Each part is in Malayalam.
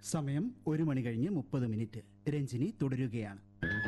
സമയം ഒരു മണി കഴിഞ്ഞ് മുപ്പത് മിനിറ്റ് രഞ്ജിനി തുടരുകയാണ്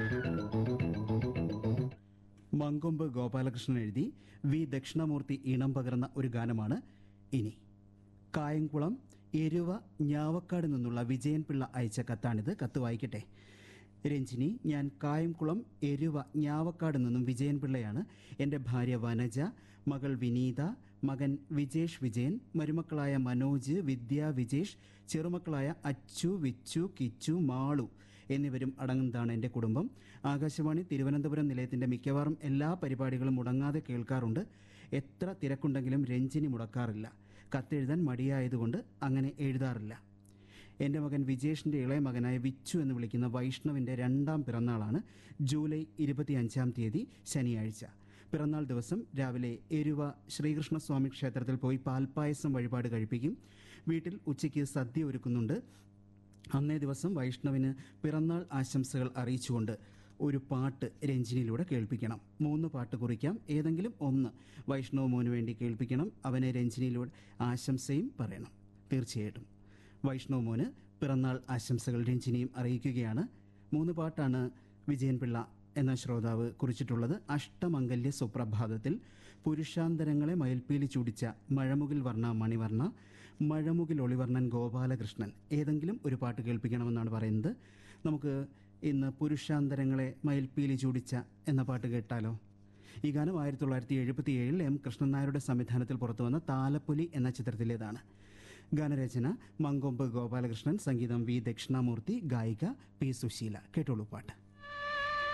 മങ്കൊമ്പ് ഗോപാലകൃഷ്ണൻ എഴുതി വി ദക്ഷിണമൂർത്തി ഈണം പകർന്ന ഒരു ഗാനമാണ് ഇനി കായംകുളം എരുവ ഞാവക്കാട് നിന്നുള്ള വിജയൻ പിള്ള അയച്ച കത്താണിത് കത്ത് വായിക്കട്ടെ രഞ്ജിനി ഞാൻ കായംകുളം എരുവ ഞാവക്കാട് നിന്നും വിജയൻ പിള്ളയാണ് എൻ്റെ ഭാര്യ വനജ മകൾ വിനീത മകൻ വിജേഷ് വിജയൻ മരുമക്കളായ മനോജ് വിദ്യ വിജേഷ് ചെറുമക്കളായ അച്ചു വിച്ചു കിച്ചു മാളു എന്നിവരും അടങ്ങുന്നതാണ് എൻ്റെ കുടുംബം ആകാശവാണി തിരുവനന്തപുരം നിലയത്തിൻ്റെ മിക്കവാറും എല്ലാ പരിപാടികളും മുടങ്ങാതെ കേൾക്കാറുണ്ട് എത്ര തിരക്കുണ്ടെങ്കിലും രഞ്ജിനി മുടക്കാറില്ല കത്തെഴുതാൻ മടിയായതുകൊണ്ട് അങ്ങനെ എഴുതാറില്ല എൻ്റെ മകൻ വിജേഷിൻ്റെ ഇളയ മകനായ വിച്ചു എന്ന് വിളിക്കുന്ന വൈഷ്ണവിൻ്റെ രണ്ടാം പിറന്നാളാണ് ജൂലൈ ഇരുപത്തി അഞ്ചാം തീയതി ശനിയാഴ്ച പിറന്നാൾ ദിവസം രാവിലെ എരുവ ശ്രീകൃഷ്ണസ്വാമി ക്ഷേത്രത്തിൽ പോയി പാൽപ്പായസം വഴിപാട് കഴിപ്പിക്കും വീട്ടിൽ ഉച്ചയ്ക്ക് സദ്യ ഒരുക്കുന്നുണ്ട് അന്നേ ദിവസം വൈഷ്ണവിന് പിറന്നാൾ ആശംസകൾ അറിയിച്ചുകൊണ്ട് ഒരു പാട്ട് രഞ്ജിനിയിലൂടെ കേൾപ്പിക്കണം മൂന്ന് പാട്ട് കുറിക്കാം ഏതെങ്കിലും ഒന്ന് വൈഷ്ണവ് മോന് വേണ്ടി കേൾപ്പിക്കണം അവനെ രഞ്ജിനിയിലൂടെ ആശംസയും പറയണം തീർച്ചയായിട്ടും വൈഷ്ണവ് മോന് പിറന്നാൾ ആശംസകൾ രഞ്ജിനിയും അറിയിക്കുകയാണ് മൂന്ന് പാട്ടാണ് വിജയൻ പിള്ള എന്ന ശ്രോതാവ് കുറിച്ചിട്ടുള്ളത് അഷ്ടമംഗല്യ സുപ്രഭാതത്തിൽ പുരുഷാന്തരങ്ങളെ മയിൽപ്പീലി ചൂടിച്ച മഴമുകിൽ വർണ്ണ മണിവർണ്ണ മഴമുകിൽ ഒളിവർണ്ണൻ ഗോപാലകൃഷ്ണൻ ഏതെങ്കിലും ഒരു പാട്ട് കേൾപ്പിക്കണമെന്നാണ് പറയുന്നത് നമുക്ക് ഇന്ന് പുരുഷാന്തരങ്ങളെ മയിൽപ്പീലി ചൂടിച്ച എന്ന പാട്ട് കേട്ടാലോ ഈ ഗാനം ആയിരത്തി തൊള്ളായിരത്തി എഴുപത്തി ഏഴിൽ എം കൃഷ്ണൻ നായരുടെ സംവിധാനത്തിൽ പുറത്തുവന്ന താലപ്പൊലി എന്ന ചിത്രത്തിലേതാണ് ഗാനരചന മങ്കൊമ്പ് ഗോപാലകൃഷ്ണൻ സംഗീതം വി ദക്ഷിണാമൂർത്തി ഗായിക പി സുശീല കേട്ടോളൂ പാട്ട്